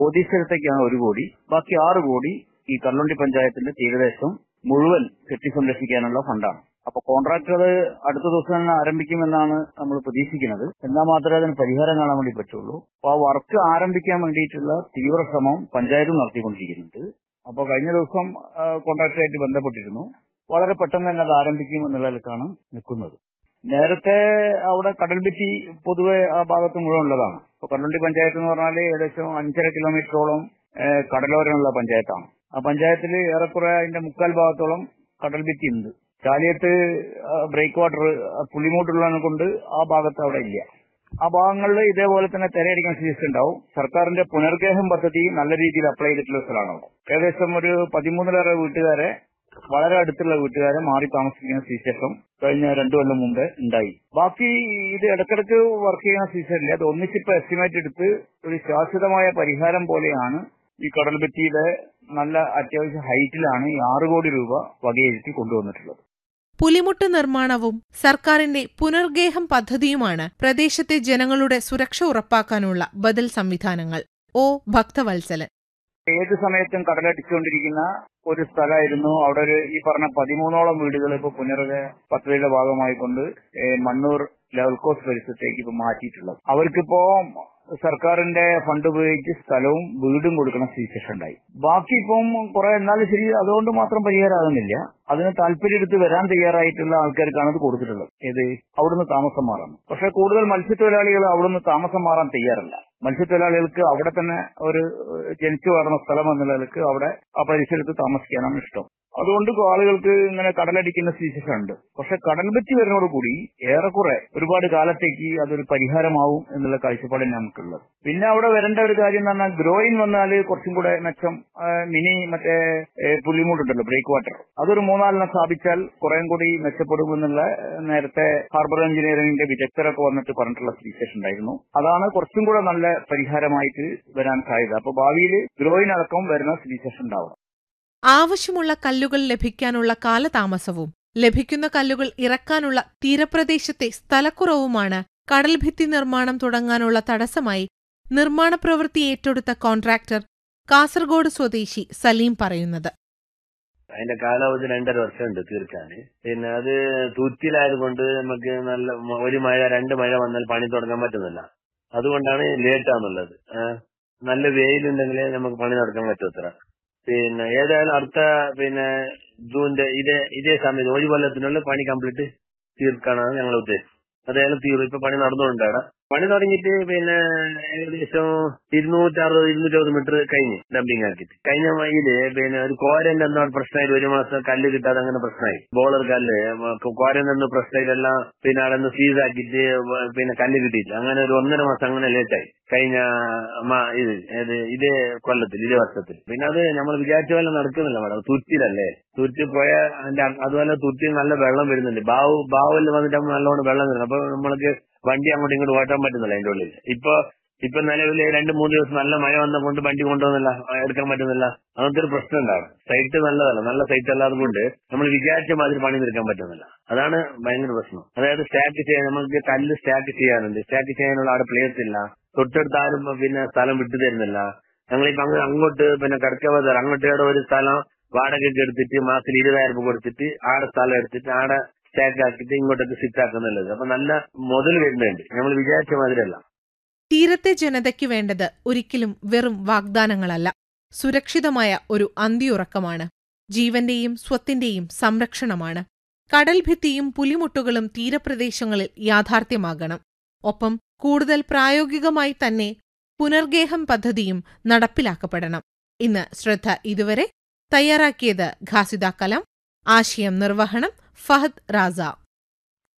ഓദീശ്വരത്തേക്കാണ് ഒരു കോടി ബാക്കി ആറ് കോടി ഈ കല്ലുണ്ടി പഞ്ചായത്തിന്റെ തീരദേശം മുഴുവൻ കെട്ടി സംരക്ഷിക്കാനുള്ള ഫണ്ടാണ് അപ്പൊ കോൺട്രാക്ടർ അടുത്ത ദിവസം തന്നെ ആരംഭിക്കുമെന്നാണ് നമ്മൾ പ്രതീക്ഷിക്കുന്നത് എന്നാൽ മാത്രമേ അതിന് പരിഹാരം കാണാൻ വേണ്ടി പറ്റുള്ളൂ അപ്പൊ ആ വർക്ക് ആരംഭിക്കാൻ വേണ്ടിയിട്ടുള്ള തീവ്ര ശ്രമം പഞ്ചായത്തും നടത്തിക്കൊണ്ടിരിക്കുന്നുണ്ട് അപ്പോൾ കഴിഞ്ഞ ദിവസം കോൺട്രാക്ടറായിട്ട് ബന്ധപ്പെട്ടിരുന്നു വളരെ പെട്ടെന്ന് തന്നെ അത് ആരംഭിക്കും എന്നുള്ളതിലേക്കാണ് നിൽക്കുന്നത് നേരത്തെ അവിടെ കടൽഭിത്തി പൊതുവെ ആ ഭാഗത്ത് മുഴുവൻ ഉള്ളതാണ് ഇപ്പൊ കടലുണ്ടി പഞ്ചായത്ത് എന്ന് പറഞ്ഞാൽ ഏകദേശം അഞ്ചര കിലോമീറ്ററോളം ഏഹ്, കടലോരമുള്ള പഞ്ചായത്താണ് ആ പഞ്ചായത്തിൽ ഏറെക്കുറെ അതിന്റെ മുക്കാൽ ഭാഗത്തോളം കടൽഭിത്തി ഉണ്ട് ചാലിയത്ത് ബ്രേക്ക് വാട്ടർ പുള്ളിമൂട്ടുള്ളത് കൊണ്ട് ആ ഭാഗത്ത് അവിടെ ഇല്ല ആ ഭാഗങ്ങളിൽ ഇതേപോലെ തന്നെ തിരയടിക്കാൻ സ്ഥിതി ഉണ്ടാവും സർക്കാരിന്റെ പുനർഗേഹം പദ്ധതി നല്ല രീതിയിൽ അപ്ലൈ ചെയ്തിട്ടുള്ള സ്ഥലമാണ് അവിടെ ഏകദേശം ഒരു പതിമൂന്നിലേറെ വീട്ടുകാരെ വളരെ അടുത്തുള്ള വീട്ടുകാരെ മാറി താമസിക്കുന്ന സ്ഥിതിശേഷം കഴിഞ്ഞ രണ്ടു കൊല്ലം മുമ്പേ ഉണ്ടായി ബാക്കി ഇത് ഇടക്കിടക്ക് വർക്ക് ചെയ്യുന്ന സ്ഥിതിയില്ല അത് ഒന്നിച്ചിപ്പോ എസ്റ്റിമേറ്റ് എടുത്ത് ഒരു ശാശ്വതമായ പരിഹാരം പോലെയാണ് ഈ കടൽഭിത്തിയുടെ നല്ല അത്യാവശ്യം ഹൈറ്റിലാണ് ഈ ആറ് കോടി രൂപ വകയിരുത്തി കൊണ്ടുവന്നിട്ടുള്ളത് പുലിമുട്ട് നിർമ്മാണവും സർക്കാരിന്റെ പുനർഗേഹം പദ്ധതിയുമാണ് പ്രദേശത്തെ ജനങ്ങളുടെ സുരക്ഷ ഉറപ്പാക്കാനുള്ള ബദൽ സംവിധാനങ്ങൾ ഒ ഭക്തവത്സലൻ ഏത് സമയത്തും കടലടിച്ചുകൊണ്ടിരിക്കുന്ന ഒരു സ്ഥലമായിരുന്നു അവിടെ ഒരു ഈ പറഞ്ഞ പതിമൂന്നോളം വീടുകൾ ഇപ്പൊ പുനർഗ പദ്ധതിയുടെ ഭാഗമായി കൊണ്ട് ഏഹ് മണ്ണൂർ ലെവൽ കോസ്റ്റ് പരിസരത്തേക്ക് ഇപ്പൊ മാറ്റിയിട്ടുള്ളത് അവർക്കിപ്പോ സർക്കാരിന്റെ ഫണ്ട് ഉപയോഗിച്ച് സ്ഥലവും വീടും കൊടുക്കുന്ന സ്ഥിതിശേഷം ഉണ്ടായി ബാക്കി ഇപ്പം കുറെ എന്നാലും ശരി അതുകൊണ്ട് മാത്രം പരിഹാരമാകുന്നില്ല അതിന് താല്പര്യം എടുത്ത് വരാൻ തയ്യാറായിട്ടുള്ള ആൾക്കാർക്കാണ് ഇത് കൊടുത്തിട്ടുള്ളത് ഏത് അവിടുന്ന് താമസം മാറാൻ പക്ഷെ കൂടുതൽ മത്സ്യത്തൊഴിലാളികൾ അവിടുന്ന് താമസം മാറാൻ തയ്യാറല്ല മത്സ്യത്തൊഴിലാളികൾക്ക് അവിടെ തന്നെ ഒരു ഏഹ്, ജനിച്ചു വളർന്ന സ്ഥലം എന്നുള്ളവർക്ക് അവിടെ ആ പരിസരത്ത് താമസിക്കാനാണ് ഇഷ്ടം അതുകൊണ്ട് ആളുകൾക്ക് ഇങ്ങനെ കടലടിക്കുന്ന സ്ഥിതിശേഷമുണ്ട് പക്ഷെ കടൽഭിത്തി വരുന്നതോടുകൂടി ഏറെക്കുറെ ഒരുപാട് കാലത്തേക്ക് അതൊരു പരിഹാരമാവും എന്നുള്ള കാഴ്ചപ്പാട് നമുക്കുള്ളത് പിന്നെ അവിടെ വരേണ്ട ഒരു കാര്യം എന്ന് പറഞ്ഞാൽ ഗ്രോയിൻ വന്നാൽ കുറച്ചും കൂടെ മെച്ചം ആ, മിനി മറ്റേ ഏ, പുള്ളിമൂട്ടുണ്ടല്ലോ ബ്രേക്ക് വാട്ടർ അതൊരു മൂന്നാലെണ്ണം സ്ഥാപിച്ചാൽ കുറേം കൂടി മെച്ചപ്പെടും എന്നുള്ള ഏ, നേരത്തെ ഹാർബർ എഞ്ചിനീയറിംഗിന്റെ വിദഗ്ധരൊക്കെ വന്നിട്ട് പറഞ്ഞിട്ടുള്ള സ്ഥിതിശേഷം ഉണ്ടായിരുന്നു അതാണ് കുറച്ചും കൂടെ നല്ല പരിഹാരമായിട്ട് വരാൻ സാധ്യത അപ്പൊ ഭാവിയിൽ ഗ്രോയിൻ അടക്കം വരുന്ന സ്ഥിതിശേഷം ഉണ്ടാവും ആവശ്യമുള്ള കല്ലുകൾ ലഭിക്കാനുള്ള കാലതാമസവും ലഭിക്കുന്ന കല്ലുകൾ ഇറക്കാനുള്ള തീരപ്രദേശത്തെ സ്ഥലക്കുറവുമാണ് കടൽഭിത്തി നിർമ്മാണം തുടങ്ങാനുള്ള തടസ്സമായി നിർമ്മാണ പ്രവൃത്തി ഏറ്റെടുത്ത കോൺട്രാക്ടർ കാസർഗോഡ് സ്വദേശി സലീം പറയുന്നത് അതിന്റെ കാലാവധി രണ്ടര വർഷമുണ്ട് തീർക്കാന് പിന്നെ അത് തുറ്റിലായതുകൊണ്ട് നമുക്ക് നല്ല മ- ഒരു മഴ രണ്ട് മഴ വന്നാൽ പണി തുടങ്ങാൻ പറ്റുന്നില്ല അതുകൊണ്ടാണ് ലേറ്റ് ആവുന്നുള്ളത് ഏഹ്. നല്ല വെയിലുണ്ടെങ്കിലേ നമുക്ക് പണി നടക്കാൻ പറ്റൂത്ര പിന്നെ ഏതായാലും അടുത്ത പിന്നെ ജൂണിന്റെ ഇതേ ഇതേ സമയത്ത് ഒരു കൊല്ലത്തിനുള്ളിൽ പണി കംപ്ലീറ്റ് തീർക്കാനാണ് ഞങ്ങൾ ഉദ്ദേശം അതായാലും തീർന്നു ഇപ്പൊ പണി നടന്നുകൊണ്ട് അവിടെ പണി തുടങ്ങിയിട്ട് പിന്നെ ഏകദേശം ഇരുന്നൂറ്ററുപത് ഇരുന്നൂറ്ററുപത് മീറ്റർ കഴിഞ്ഞ് ഡംപിങ് ആക്കിയിട്ട് കഴിഞ്ഞ മയില് പിന്നെ ഒരു കോരന്റെ എന്തോ പ്രശ്നമായിട്ട് ഒരു മാസം കല്ല് കിട്ടാതെ അങ്ങനെ പ്രശ്നമായി ബോളർ കല്ല് കോരന്റെ എന്തോ പ്രശ്നമായിട്ടെല്ലാം പിന്നെ അവിടെ നിന്ന് സീസ് ആക്കിയിട്ട് വ- പിന്നെ കല്ല് കിട്ടിയില്ല അങ്ങനെ ഒരു ഒന്നര മാസം അങ്ങനെ ലേറ്റായി കഴിഞ്ഞ മാ- ഇത് ഏത് ഇതേ കൊല്ലത്തിൽ ഇതേ വർഷത്തിൽ പിന്നെ അത് നമ്മൾ വിചാരിച്ച പോലെ നടക്കുന്നില്ല മേഡം തുറ്റിലല്ലേ തുറ്റി പോയ അതിന്റെ അ- അതുപോലെ തുറ്റി നല്ല വെള്ളം വരുന്നുണ്ട് ബാവ് ബാവിൽ വന്നിട്ട് നമ്മൾ നല്ലോണം വെള്ളം വരുന്നു അപ്പൊ നമ്മൾക്ക് വണ്ടി അങ്ങോട്ടും ഇങ്ങോട്ട് ഓട്ടാൻ പറ്റുന്നില്ല അതിന്റെ ഉള്ളിൽ ഇപ്പൊ ഇപ്പൊ നിലവിൽ രണ്ട് മൂന്ന് ദിവസം നല്ല മഴ വന്ന കൊണ്ട് വണ്ടി കൊണ്ടുവന്നില്ല എടുക്കാൻ പറ്റുന്നില്ല അങ്ങനത്തെ ഒരു പ്രശ്നം ഉണ്ടാവും സൈറ്റ് നല്ലതല്ല നല്ല സൈറ്റ് അല്ലാതെ കൊണ്ട് നമ്മൾ വിചാരിച്ച മാതിരി പണി തീർക്കാൻ പറ്റുന്നില്ല അതാണ് ഭയങ്കര പ്രശ്നം അതായത് സ്റ്റാക്ക് ചെയ്യാൻ നമുക്ക് കല്ല് സ്റ്റാക്ക് ചെയ്യാനുണ്ട് സ്റ്റാക്ക് ചെയ്യാനുള്ള അവിടെ പ്ലേസ് ഇല്ല തൊട്ടടുത്ത് ആരും പിന്നെ സ്ഥലം വിട്ടു തരുന്നില്ല ഞങ്ങളിപ്പോ അങ്ങ് അങ്ങോട്ട് പിന്നെ കടക്കവതർ അങ്ങോട്ടേടെ ഒരു സ്ഥലം വാടകയ്ക്ക് എടുത്തിട്ട് മാസത്തിൽ ഇരുപതായിരം രൂപ കൊടുത്തിട്ട് ആടെ സ്ഥലം എടുത്തിട്ട് ആടെ സ്റ്റാക്ക് ആക്കിയിട്ട് ഇങ്ങോട്ടേക്ക് സിറ്റ് ആക്കുന്നുള്ളത് അപ്പൊ നല്ല മുതൽ വരുന്നുണ്ട് നമ്മൾ വിചാരിച്ച മാതിരിയല്ല തീരത്തെ ജനതയ്ക്ക് വേണ്ടത് ഒരിക്കലും വെറും വാഗ്ദാനങ്ങളല്ല സുരക്ഷിതമായ ഒരു അന്തിയുറക്കമാണ് ജീവന്റെയും സ്വത്തിന്റെയും സംരക്ഷണമാണ് കടൽഭിത്തിയും പുലിമുട്ടുകളും തീരപ്രദേശങ്ങളിൽ യാഥാർത്ഥ്യമാകണം ഒപ്പം കൂടുതൽ പ്രായോഗികമായി തന്നെ പുനർഗേഹം പദ്ധതിയും നടപ്പിലാക്കപ്പെടണം ഇന്ന് ശ്രദ്ധ ഇതുവരെ തയ്യാറാക്കിയത് ഘാസിദ കലാം ആശയം നിർവഹണം ഫഹദ് റാസ